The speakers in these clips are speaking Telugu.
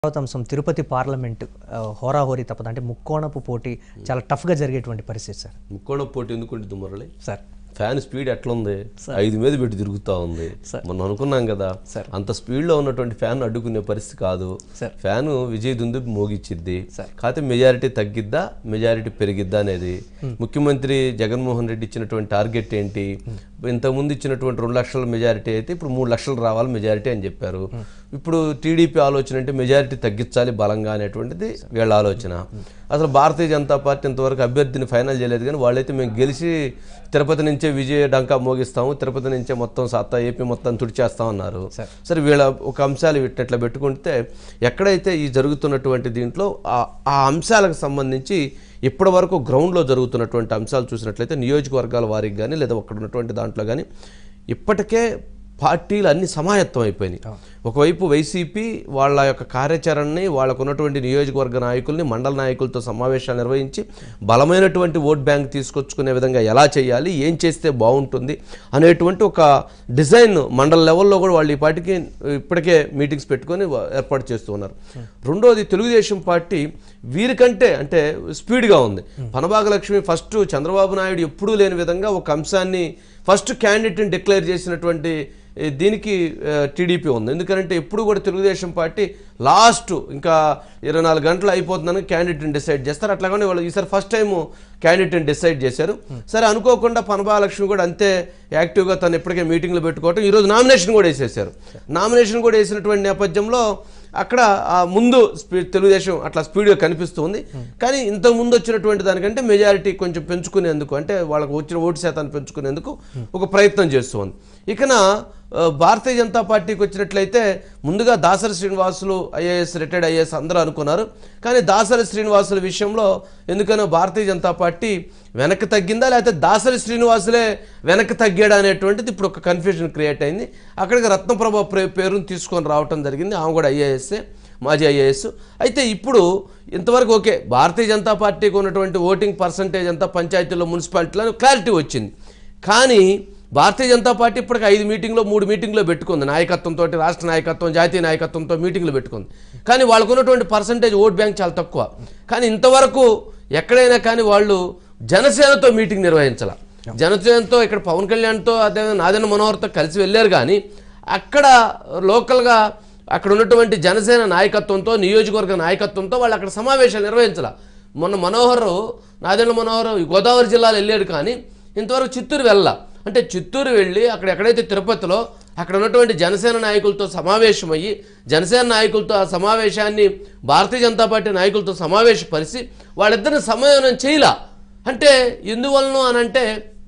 తర్వాత అంశం తిరుపతి పార్లమెంట్ ఆ, హోరాహోరీ తప్పదు అంటే ముక్కోణపు పోటీ చాలా టఫ్గా జరిగేటువంటి పరిస్థితి సార్ ముక్కోణ పోటీ ఎందుకు ఉంటుంది మురళి సార్ ఫ్యాన్ స్పీడ్ ఎట్లుంది ఐదు మీద పెట్టి తిరుగుతూ ఉంది సార్. మొన్న అనుకున్నాం కదా సార్. అంత స్పీడ్లో ఉన్నటువంటి ఫ్యాన్ అడ్డుకునే పరిస్థితి కాదు సార్. ఫ్యాన్ విజయ్ దుందు మోగిచ్చిద్ది సార్. కాకపోతే మెజారిటీ తగ్గిద్దా మెజారిటీ పెరిగిద్దా అనేది ముఖ్యమంత్రి జగన్మోహన్ రెడ్డి ఇచ్చినటువంటి టార్గెట్ ఏంటి ఇంతకుముందు ఇచ్చినటువంటి రెండు లక్షల మెజారిటీ అయితే ఇప్పుడు మూడు లక్షలు రావాలి మెజారిటీ అని చెప్పారు ఇప్పుడు టీడీపీ ఆలోచన అంటే మెజారిటీ తగ్గించాలి బలంగా అనేటువంటిది వీళ్ళ ఆలోచన అసలు భారతీయ జనతా పార్టీ ఇంతవరకు అభ్యర్థిని ఫైనల్ చేయలేదు కానీ వాళ్ళైతే మేము గెలిచి తిరుపతి నుంచే విజయ డంకా మోగిస్తాము తిరుపతి నుంచే మొత్తం సత్తా ఏపీ మొత్తం తుడిచేస్తాం అన్నారు సరే వీళ్ళ ఒక అంశాలు ఇట్లా పెట్టుకుంటే ఎక్కడైతే ఈ జరుగుతున్నటువంటి దీంట్లో ఆ- ఆ అంశాలకు సంబంధించి ఇప్పటి వరకు గ్రౌండ్లో జరుగుతున్నటువంటి అంశాలు చూసినట్లయితే నియోజకవర్గాల వారికి కానీ లేదా అక్కడ ఉన్నటువంటి దాంట్లో కానీ ఇప్పటికే పార్టీలు అన్ని సమాయత్తం అయిపోయినాయి ఒకవైపు వైసీపీ వాళ్ళ యొక్క కార్యాచరణని వాళ్ళకు ఉన్నటువంటి నియోజకవర్గ నాయకుల్ని మండల నాయకులతో సమావేశాలు నిర్వహించి బలమైనటువంటి ఓట్ బ్యాంక్ తీసుకొచ్చుకునే విధంగా ఎలా చేయాలి ఏం చేస్తే బాగుంటుంది అనేటువంటి ఒక డిజైన్ మండల లెవెల్లో కూడా వాళ్ళు ఈ పార్టీకి ఇప్పటికే మీటింగ్స్ పెట్టుకొని వా- ఏర్పాటు చేస్తూ ఉన్నారు రెండోది తెలుగుదేశం పార్టీ వీరికంటే అంటే స్పీడ్గా ఉంది పనబాగ లక్ష్మి ఫస్ట్ చంద్రబాబు నాయుడు ఎప్పుడూ లేని విధంగా ఒక అంశాన్ని ఫస్ట్ క్యాండిడేట్ని డిక్లేర్ చేసినటువంటి ఏ, దీనికి టీడీపీ ఉంది ఎందుకంటే ఎప్పుడు కూడా తెలుగుదేశం పార్టీ లాస్ట్ ఇంకా ఇరవై నాలుగు గంటలు అయిపోతుందని క్యాండిడేట్ని డిసైడ్ చేస్తారు అట్లాగనే వాళ్ళు ఈసారి ఫస్ట్ టైం క్యాండిడేట్ని డిసైడ్ చేశారు సరే అనుకోకుండా పనబాలక్ష్మి కూడా అంతే యాక్టివ్గా తను ఇప్పటికే మీటింగ్లు పెట్టుకోవటం ఈరోజు నామినేషన్ కూడా వేసేసారు నామినేషన్ కూడా వేసినటువంటి నేపథ్యంలో అక్కడ ఆ ముందు స్పీడ్ తెలుగుదేశం అట్లా స్పీడ్గా కనిపిస్తుంది కానీ ఇంతకు ముందు వచ్చినటువంటి దానికంటే మెజారిటీ కొంచెం పెంచుకునేందుకు అంటే వాళ్ళకు వచ్చిన ఓటు శాతాన్ని పెంచుకునేందుకు ఒక ప్రయత్నం చేస్తుంది ఇకన ఆ, భారతీయ జనతా పార్టీకి వచ్చినట్లయితే ముందుగా Dasari Srinivasulu IAS retired IAS అందరూ అనుకున్నారు కానీ దాసరి శ్రీనివాసుల విషయంలో ఎందుకనో భారతీయ జనతా పార్టీ వెనక్కి తగ్గిందా లేకపోతే దాసరి శ్రీనివాసులే వెనక్కి తగ్గాడా అనేటువంటిది ఇప్పుడు ఒక కన్ఫ్యూజన్ క్రియేట్ అయింది అక్కడికి రత్నప్రభ ప్రే- పేరును తీసుకొని రావటం జరిగింది ఆమె కూడా ఐఏఎస్ఏ మాజీ ఐఏఎస్ అయితే ఇప్పుడు ఇంతవరకు ఓకే భారతీయ జనతా పార్టీకి ఉన్నటువంటి ఓటింగ్ పర్సంటేజ్ అంతా పంచాయతీల్లో మున్సిపాలిటీలో క్లారిటీ వచ్చింది కానీ భారతీయ జనతా పార్టీ ఇప్పటికి ఐదు మీటింగ్లో మూడు మీటింగ్లో పెట్టుకుంది నాయకత్వంతో రాష్ట్ర నాయకత్వం జాతీయ నాయకత్వంతో మీటింగ్లు పెట్టుకుంది కానీ వాళ్ళకు ఉన్నటువంటి పర్సంటేజ్ ఓట్ బ్యాంక్ చాలా తక్కువ కానీ ఇంతవరకు ఎక్కడైనా కానీ వాళ్ళు జనసేనతో మీటింగ్ నిర్వహించాల జనసేనతో ఇక్కడ పవన్ కళ్యాణ్తో అదే నాదన్న మనోహర్తో కలిసి వెళ్ళారు కానీ అక్కడ లోకల్గా అక్కడ ఉన్నటువంటి జనసేన నాయకత్వంతో నియోజకవర్గ నాయకత్వంతో వాళ్ళు అక్కడ సమావేశాలు నిర్వహించాల మొన్న మనోహర్ నాదెండ్ల మనోహర్ ఈ గోదావరి జిల్లాలో వెళ్ళాడు కానీ ఇంతవరకు చిత్తూరు వెళ్ళాల అంటే చిత్తూరు వెళ్ళి అక్కడ ఎక్కడైతే తిరుపతిలో అక్కడ ఉన్నటువంటి జనసేన నాయకులతో సమావేశమయ్యి జనసేన నాయకులతో ఆ సమావేశాన్ని భారతీయ జనతా పార్టీ నాయకులతో సమావేశపరిచి వాళ్ళిద్దరిని సమన్వయం చేయలా అంటే ఎందువలన అని అంటే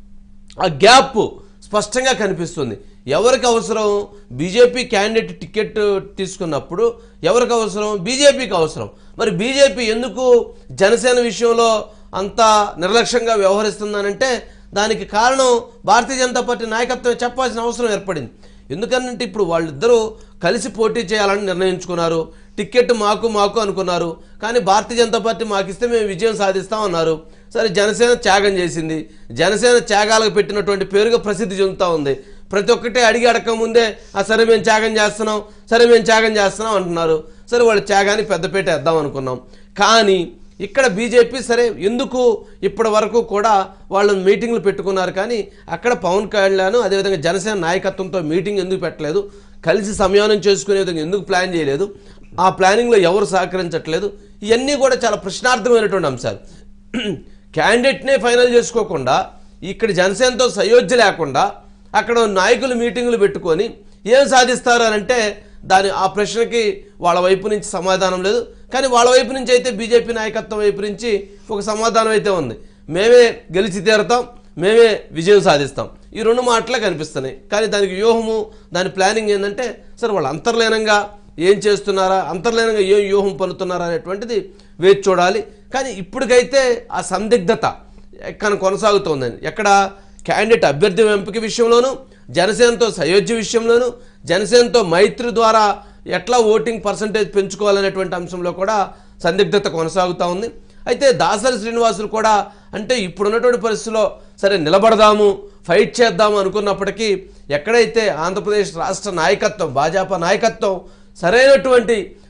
ఆ గ్యాప్ స్పష్టంగా కనిపిస్తుంది ఎవరికి అవసరం బీజేపీ క్యాండిడేట్ టికెట్ తీసుకున్నప్పుడు ఎవరికి అవసరం బీజేపీకి అవసరం మరి బీజేపీ ఎందుకు జనసేన విషయంలో అంత నిర్లక్ష్యంగా వ్యవహరిస్తుందనంటే దానికి కారణం భారతీయ జనతా పార్టీ నాయకత్వం చెప్పాల్సిన అవసరం ఏర్పడింది ఎందుకనంటే ఇప్పుడు వాళ్ళిద్దరూ కలిసి పోటీ చేయాలని నిర్ణయించుకున్నారు టికెట్ మాకు మాకు అనుకున్నారు కానీ భారతీయ జనతా పార్టీ మాకు ఇస్తే మేము విజయం సాధిస్తాం అన్నారు సరే జనసేన త్యాగం చేసింది జనసేన త్యాగాలకు పెట్టినటువంటి పేరుగా ప్రసిద్ధి చెందుతూ ఉంది ప్రతి ఒక్కటి అడిగి అడగక ముందే ఆ సరే మేము త్యాగం చేస్తున్నాం సరే మేము త్యాగం చేస్తున్నాం అంటున్నారు సరే వాళ్ళు త్యాగాన్ని పెద్దపేట వేద్దాం అనుకున్నాం కానీ ఇక్కడ బీజేపీ సరే ఎందుకు ఇప్పటి వరకు కూడా వాళ్ళు మీటింగ్లు పెట్టుకున్నారు కానీ అక్కడ పవన్ కళ్యాణ్ అదేవిధంగా జనసేన నాయకత్వంతో మీటింగ్ ఎందుకు పెట్టలేదు కలిసి సంయోనం చేసుకునే విధంగా ఎందుకు ప్లాన్ చేయలేదు ఆ ప్లానింగ్లో ఎవరు సహకరించట్లేదు ఇవన్నీ కూడా చాలా ప్రశ్నార్థమైనటువంటి అంశాలు క్యాండిడేట్నే ఫైనల్ చేసుకోకుండా ఇక్కడ జనసేనతో సయోధ్య లేకుండా అక్కడ నాయకులు మీటింగులు పెట్టుకొని ఏం సాధిస్తారు అని అంటే దాని ఆ ప్రశ్నకి వాళ్ళ వైపు నుంచి సమాధానం లేదు కానీ వాళ్ళ వైపు నుంచి అయితే బీజేపీ నాయకత్వం వైపు నుంచి ఒక సమాధానం అయితే ఉంది మేమే గెలిచి తీరతాం మేమే విజయం సాధిస్తాం ఈ రెండు మాటలే కనిపిస్తున్నాయి కానీ దానికి వ్యూహము దాని ప్లానింగ్ ఏంటంటే సరే వాళ్ళు అంతర్లీనంగా ఏం చేస్తున్నారా అంతర్లీనంగా ఏం వ్యూహం పలుతున్నారా అనేటువంటిది వేచి చూడాలి కానీ ఇప్పటికైతే ఆ సందిగ్ధత ఎక్కడ కొనసాగుతోందని ఎక్కడ క్యాండిడేట్ అభ్యర్థి ఎంపిక విషయంలోనూ జనసేనతో సయోధ్య విషయంలోనూ జనసేనతో మైత్రి ద్వారా ఎట్లా ఓటింగ్ పర్సంటేజ్ పెంచుకోవాలనేటువంటి అంశంలో కూడా సందిగ్ధత కొనసాగుతూ ఉంది అయితే దాసరి శ్రీనివాసులు కూడా అంటే ఇప్పుడున్నటువంటి పరిస్థితుల్లో సరే నిలబడదాము ఫైట్ చేద్దాము అనుకున్నప్పటికీ ఎక్కడైతే ఆంధ్రప్రదేశ్ రాష్ట్ర నాయకత్వం భాజపా నాయకత్వం సరైనటువంటి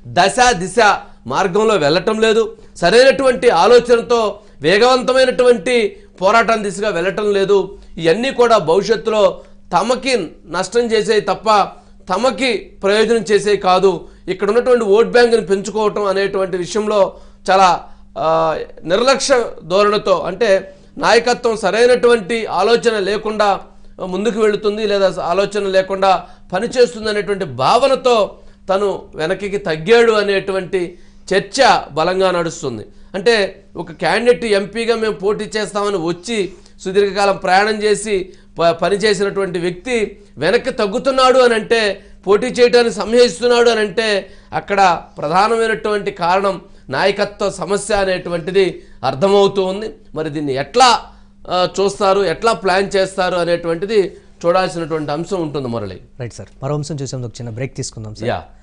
దశ దిశ మార్గంలో వెళ్ళటం లేదు సరైనటువంటి ఆలోచనతో వేగవంతమైనటువంటి పోరాటం దిశగా వెళ్ళటం లేదు ఇవన్నీ కూడా భవిష్యత్తులో తమకి నష్టం చేసేవి తప్ప తమకి ప్రయోజనం చేసేవి కాదు ఇక్కడ ఉన్నటువంటి ఓట్ బ్యాంకుని పెంచుకోవటం అనేటువంటి విషయంలో చాలా ఆ, నిర్లక్ష్య ధోరణితో అంటే నాయకత్వం సరైనటువంటి ఆలోచన లేకుండా ముందుకు వెళుతుంది లేదా ఆలోచన లేకుండా పనిచేస్తుంది అనేటువంటి భావనతో తను వెనక్కి తగ్గాడు అనేటువంటి చర్చ బలంగా నడుస్తుంది అంటే ఒక క్యాండిడేట్ ఎంపీగా మేము పోటీ చేస్తామని వచ్చి సుదీర్ఘకాలం ప్రయాణం చేసి ప- పనిచేసినటువంటి వ్యక్తి వెనక్కి తగ్గుతున్నాడు అని అంటే పోటీ చేయడానికి సంహయిస్తున్నాడు అని అంటే అక్కడ ప్రధానమైనటువంటి కారణం నాయకత్వ సమస్య అనేటువంటిది అర్థమవుతూ ఉంది మరి దీన్ని ఎట్లా ఆ, చూస్తారు ఎట్లా ప్లాన్ చేస్తారు అనేటువంటిది చూడాల్సినటువంటి అంశం ఉంటుంది మురళి రైట్ సార్ మరో అంశం చూసేందుకు చిన్న బ్రేక్ తీసుకుందాం సార్ యా